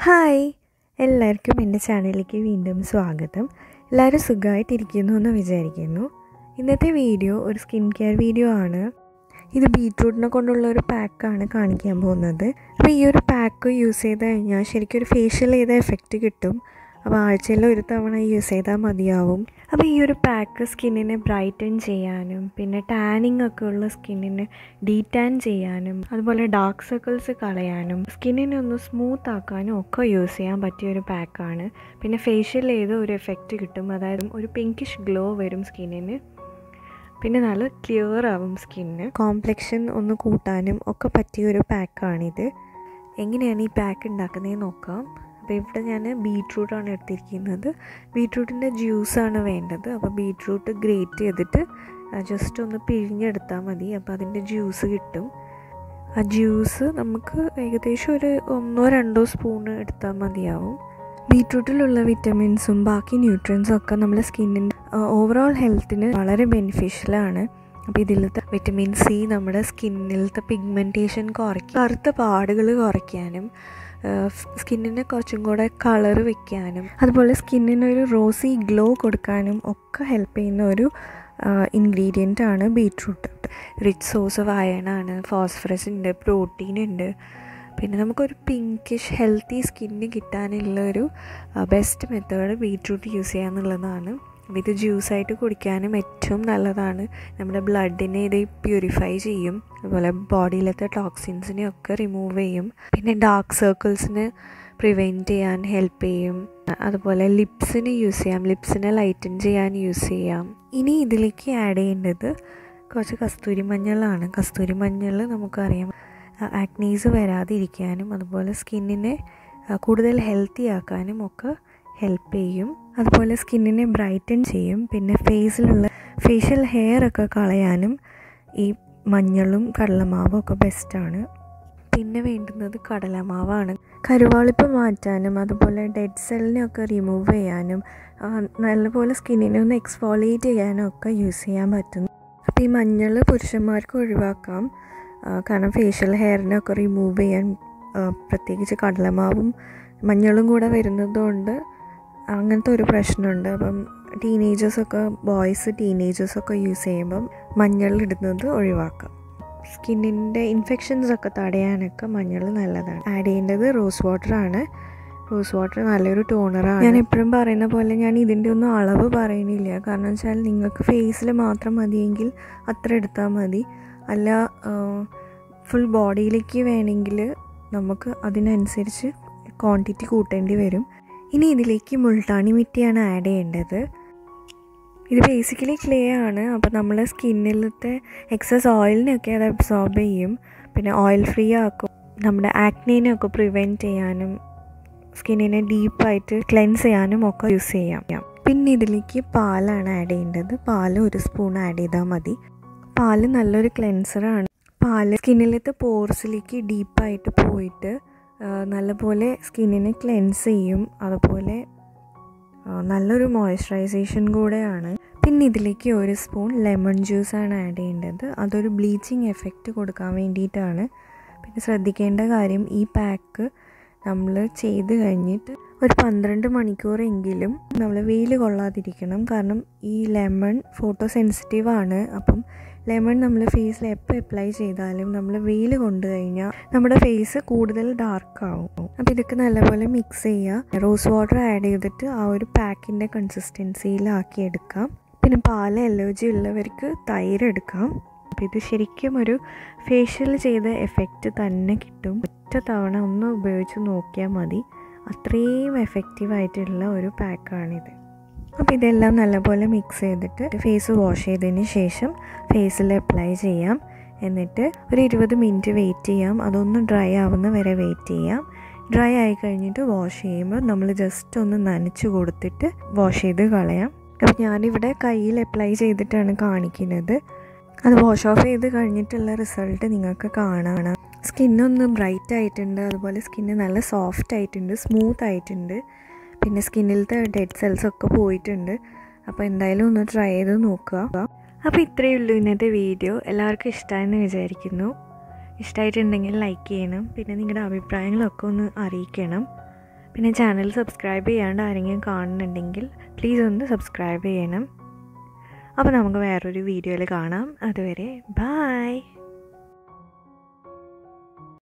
hi എല്ലാവർക്കും എൻ്റെ ചാനലിലേക്ക് വീണ്ടും സ്വാഗതം എല്ലാവരും സുഖമായിട്ടിരിക്കുന്നു എന്ന് വിചാരിക്കുന്നു ഇന്നത്തെ വീഡിയോ ഒരു സ്കിൻ കെയർ വീഡിയോ ആണ് ഇത് ബീട്രൂട്ടിനെ കൊണ്ടുള്ള ഒരു പാക്കാണ് കാണിക്കാൻ പോകുന്നത് അപ്പോൾ ഈ ഒരു പാക്ക് യൂസ് ചെയ്ത് കഴിഞ്ഞാൽ ശരിക്കും ഒരു ഫേഷ്യൽ ചെയ്ത എഫക്റ്റ് കിട്ടും അപ്പോൾ ആഴ്ചയിൽ ഒരു തവണ യൂസ് ചെയ്താൽ മതിയാവും അപ്പോൾ ഈ ഒരു പാക്ക് സ്കിന്നിനെ ബ്രൈറ്റൻ ചെയ്യാനും പിന്നെ ടാനിങ് ഒക്കെ ഉള്ള സ്കിന്നിനെ ഡീടാൻ ചെയ്യാനും അതുപോലെ ഡാർക്ക് സർക്കിൾസ് കളയാനും സ്കിന്നിനെ ഒന്ന് സ്മൂത്ത് ആക്കാനും ഒക്കെ യൂസ് ചെയ്യാൻ പറ്റിയ ഒരു പാക്കാണ് പിന്നെ ഫേഷ്യൽ ചെയ്ത് ഒരു എഫക്റ്റ് കിട്ടും അതായത് ഒരു പിങ്കിഷ് ഗ്ലോ വരും സ്കിന്നിന് പിന്നെ നല്ല ക്ലിയർ ആവും സ്കിന്ന് കോംപ്ലക്ഷൻ ഒന്ന് കൂട്ടാനും ഒക്കെ പറ്റിയ ഒരു പാക്കാണിത് എങ്ങനെയാണ് ഈ പാക്ക് ഉണ്ടാക്കുന്നതെന്ന് നോക്കാം അപ്പോൾ ഇവിടെ ഞാൻ ബീട്രൂട്ടാണ് എടുത്തിരിക്കുന്നത് ബീട്രൂട്ടിൻ്റെ ജ്യൂസാണ് വേണ്ടത് അപ്പോൾ ബീട്രൂട്ട് ഗ്രേറ്റ് ചെയ്തിട്ട് ജസ്റ്റ് ഒന്ന് പിഴിഞ്ഞെടുത്താൽ മതി അപ്പോൾ അതിൻ്റെ ജ്യൂസ് കിട്ടും ആ ജ്യൂസ് നമുക്ക് ഏകദേശം ഒരു ഒന്നോ രണ്ടോ സ്പൂൺ എടുത്താൽ മതിയാവും ബീട്രൂട്ടിലുള്ള വിറ്റമിൻസും ബാക്കി ന്യൂട്രിയൻസും ഒക്കെ നമ്മുടെ സ്കിന്നിൻ്റെ ഓവറോൾ ഹെൽത്തിന് വളരെ ബെനിഫിഷ്യലാണ് അപ്പോൾ ഇതിലത്തെ വിറ്റമിൻ സി നമ്മുടെ സ്കിന്നിലത്തെ പിഗ്മെൻറ്റേഷൻ കുറയ്ക്കും കറുത്ത പാടുകൾ കുറയ്ക്കാനും സ്കിന്നിനെ കുറച്ചും കൂടെ കളർ വെക്കാനും അതുപോലെ സ്കിന്നിനൊരു റോസി ഗ്ലോ കൊടുക്കാനും ഒക്കെ ഹെൽപ്പ് ചെയ്യുന്ന ഒരു ഇൻഗ്രീഡിയൻ്റ് ആണ് beetroot rich source of iron ആണ് ഫോസ്ഫറസ് ഉണ്ട് പ്രോട്ടീൻ ഉണ്ട് പിന്നെ നമുക്കൊരു പിങ്കിഷ് ഹെൽത്തി സ്കിന്ന് കിട്ടാനുള്ള ഒരു ബെസ്റ്റ് മെത്തേഡ് ബീട്രൂട്ട് യൂസ് ചെയ്യുക എന്നുള്ളതാണ് അപ്പോൾ ഇത് ജ്യൂസായിട്ട് കുടിക്കാനും ഏറ്റവും നല്ലതാണ് നമ്മുടെ ബ്ലഡിനെ ഇത് പ്യൂരിഫൈ ചെയ്യും അതുപോലെ ബോഡിയിലത്തെ ടോക്സിൻസിനെ ഒക്കെ റിമൂവ് ചെയ്യും പിന്നെ ഡാർക്ക് സർക്കിൾസിന് പ്രിവെൻറ്റ് ചെയ്യാൻ ഹെൽപ്പ് ചെയ്യും അതുപോലെ ലിപ്സിന് യൂസ് ചെയ്യാം ലിപ്സിനെ ലൈറ്റൻ ചെയ്യാൻ യൂസ് ചെയ്യാം ഇനി ഇതിലേക്ക് ആഡ് ചെയ്യേണ്ടത് കുറച്ച് കസ്തൂരി മഞ്ഞളാണ് കസ്തൂരി മഞ്ഞൾ നമുക്കറിയാം ആക്നീസ് വരാതിരിക്കാനും അതുപോലെ സ്കിന്നിനെ കൂടുതൽ ഹെൽത്തി ആക്കാനും ഒക്കെ ഹെൽപ്പ് ചെയ്യും അതുപോലെ സ്കിന്നിനെ ബ്രൈറ്റൻ ചെയ്യും പിന്നെ ഫേസിലുള്ള ഫേഷ്യൽ ഹെയർ ഒക്കെ കളയാനും ഈ മഞ്ഞളും കടലമാവും ഒക്കെ ബെസ്റ്റാണ് പിന്നെ വേണ്ടുന്നത് കടലമാവാണ് കരുവാളിപ്പ് മാറ്റാനും അതുപോലെ ഡെഡ് സെല്ലിനെയൊക്കെ റിമൂവ് ചെയ്യാനും നല്ലപോലെ സ്കിന്നിനെ ഒന്ന് എക്സ്ഫോളിയേറ്റ് ചെയ്യാനും ഒക്കെ യൂസ് ചെയ്യാൻ പറ്റുന്നു അപ്പോൾ ഈ മഞ്ഞൾ പുരുഷന്മാർക്ക് ഒഴിവാക്കാം കാരണം ഫേഷ്യൽ ഹെയറിനൊക്കെ റിമൂവ് ചെയ്യാൻ പ്രത്യേകിച്ച് കടലമാവും മഞ്ഞളും കൂടെ വരുന്നതുകൊണ്ട് അങ്ങനത്തെ ഒരു പ്രശ്നമുണ്ട് അപ്പം ടീനേജേഴ്സൊക്കെ ബോയ്സ് ടീനേജേഴ്സൊക്കെ യൂസ് ചെയ്യുമ്പം മഞ്ഞൾ ഇടുന്നത് ഒഴിവാക്കാം സ്കിന്നിൻ്റെ ഇൻഫെക്ഷൻസ് ഒക്കെ തടയാനൊക്കെ മഞ്ഞൾ നല്ലതാണ് ആഡ് ചെയ്യേണ്ടത് റോസ് വാട്ടറാണ് റോസ് വാട്ടർ നല്ലൊരു ടോണറാണ് ഞാൻ എപ്പോഴും പറയുന്ന പോലെ ഞാൻ ഇതിൻ്റെ ഒന്നും അളവ് പറയണില്ല കാരണം വെച്ചാൽ നിങ്ങൾക്ക് ഫേസിൽ മാത്രം മതിയെങ്കിൽ അത്ര എടുത്താൽ മതി അല്ല ഫുൾ ബോഡിയിലേക്ക് വേണമെങ്കിൽ നമുക്ക് അതിനനുസരിച്ച് ക്വാണ്ടിറ്റി കൂട്ടേണ്ടി വരും ഇനി ഇതിലേക്ക് മുൾട്ടാണി മിറ്റിയാണ് ആഡ് ചെയ്യേണ്ടത് ഇത് ബേസിക്കലി ക്ലേ ആണ് അപ്പോൾ നമ്മൾ സ്കിന്നിലത്തെ എക്സസ് ഓയിലിനെയൊക്കെ അത് അബ്സോർബ് ചെയ്യും പിന്നെ ഓയിൽ ഫ്രീ ആക്കും നമ്മുടെ ആക്നേനെയൊക്കെ പ്രിവെൻറ്റ് ചെയ്യാനും സ്കിന്നിനെ ഡീപ്പായിട്ട് ക്ലെൻസ് ചെയ്യാനും ഒക്കെ യൂസ് ചെയ്യാം പിന്നെ ഇതിലേക്ക് പാലാണ് ആഡ് ചെയ്യേണ്ടത് പാൽ ഒരു സ്പൂൺ ആഡ് ചെയ്താൽ മതി പാല് നല്ലൊരു ക്ലെൻസറാണ് പാല് സ്കിന്നിലത്തെ പോർസിലേക്ക് ഡീപ്പായിട്ട് പോയിട്ട് നല്ലപോലെ സ്കിന്നിനെ ക്ലെൻസ് ചെയ്യും അതുപോലെ നല്ലൊരു മോയ്സ്ചറൈസേഷൻ കൂടെയാണ് പിന്നെ ഇതിലേക്ക് ഒരു സ്പൂൺ ലെമൺ ജ്യൂസാണ് ആഡ് ചെയ്യേണ്ടത് അതൊരു ബ്ലീച്ചിങ് എഫക്റ്റ് കൊടുക്കാൻ വേണ്ടിയിട്ടാണ് പിന്നെ ശ്രദ്ധിക്കേണ്ട കാര്യം ഈ പാക്ക് നമ്മൾ ചെയ്ത് കഴിഞ്ഞിട്ട് ഒരു പന്ത്രണ്ട് മണിക്കൂറെങ്കിലും നമ്മൾ വെയിൽ കൊള്ളാതിരിക്കണം കാരണം ഈ ലെമൺ ഫോട്ടോ സെൻസിറ്റീവ് ആണ് അപ്പം ലെമൺ നമ്മൾ ഫേസിൽ എപ്പോൾ അപ്ലൈ ചെയ്താലും നമ്മൾ വെയിൽ കൊണ്ടു കഴിഞ്ഞാൽ നമ്മുടെ ഫേസ് കൂടുതൽ ഡാർക്ക് ആവും അപ്പോൾ ഇതൊക്കെ നല്ലപോലെ മിക്സ് ചെയ്യുക റോസ് വാട്ടർ ആഡ് ചെയ്തിട്ട് ആ ഒരു പാക്കിൻ്റെ കൺസിസ്റ്റൻസിയിലാക്കി എടുക്കാം പിന്നെ പാൽ അലർജി ഉള്ളവർക്ക് തൈര് എടുക്കാം അപ്പോൾ ഇത് ശരിക്കും ഒരു ഫേഷ്യൽ ചെയ്ത എഫക്റ്റ് തന്നെ കിട്ടും ഒറ്റ തവണ ഒന്ന് ഉപയോഗിച്ച് നോക്കിയാൽ മതി അത്രയും എഫക്റ്റീവായിട്ടുള്ള ഒരു പാക്കാണിത് അപ്പോൾ ഇതെല്ലാം നല്ലപോലെ മിക്സ് ചെയ്തിട്ട് ഫേസ് വാഷ് ചെയ്തതിന് ശേഷം ഫേസിൽ അപ്ലൈ ചെയ്യാം എന്നിട്ട് ഒരു ഇരുപത് മിനിറ്റ് വെയിറ്റ് ചെയ്യാം അതൊന്ന് ഡ്രൈ ആവുന്ന വരെ വെയിറ്റ് ചെയ്യാം ഡ്രൈ ആയി കഴിഞ്ഞിട്ട് വാഷ് ചെയ്യുമ്പോൾ നമ്മൾ ജസ്റ്റ് ഒന്ന് നനച്ച് കൊടുത്തിട്ട് വാഷ് ചെയ്ത് കളയാം അപ്പോൾ ഞാനിവിടെ കയ്യിൽ അപ്ലൈ ചെയ്തിട്ടാണ് കാണിക്കുന്നത് അത് വാഷ് ഓഫ് ചെയ്ത് കഴിഞ്ഞിട്ടുള്ള റിസൾട്ട് നിങ്ങൾക്ക് കാണാം സ്കിന്നൊന്ന് ബ്രൈറ്റ് ആയിട്ടുണ്ട് അതുപോലെ സ്കിന്ന് നല്ല സോഫ്റ്റ് ആയിട്ടുണ്ട് സ്മൂത്ത് ആയിട്ടുണ്ട് പിന്നെ സ്കിന്നിലത്തെ ഡെഡ് സെൽസ് ഒക്കെ പോയിട്ടുണ്ട് അപ്പോൾ എന്തായാലും ഒന്ന് ട്രൈ ചെയ്ത് നോക്കുക അപ്പോൾ ഇത്രയേ ഉള്ളൂ ഇന്നത്തെ വീഡിയോ എല്ലാവർക്കും ഇഷ്ടമായെന്ന് വിചാരിക്കുന്നു ഇഷ്ടമായിട്ടുണ്ടെങ്കിൽ ലൈക്ക് ചെയ്യണം പിന്നെ നിങ്ങളുടെ അഭിപ്രായങ്ങളൊക്കെ ഒന്ന് അറിയിക്കണം പിന്നെ ചാനൽ സബ്സ്ക്രൈബ് ചെയ്യാണ്ട് ആരെങ്കിലും കാണുന്നുണ്ടെങ്കിൽ പ്ലീസ് ഒന്ന് സബ്സ്ക്രൈബ് ചെയ്യണം അപ്പോൾ നമുക്ക് വേറൊരു വീഡിയോയിൽ കാണാം അതുവരെ ബായ്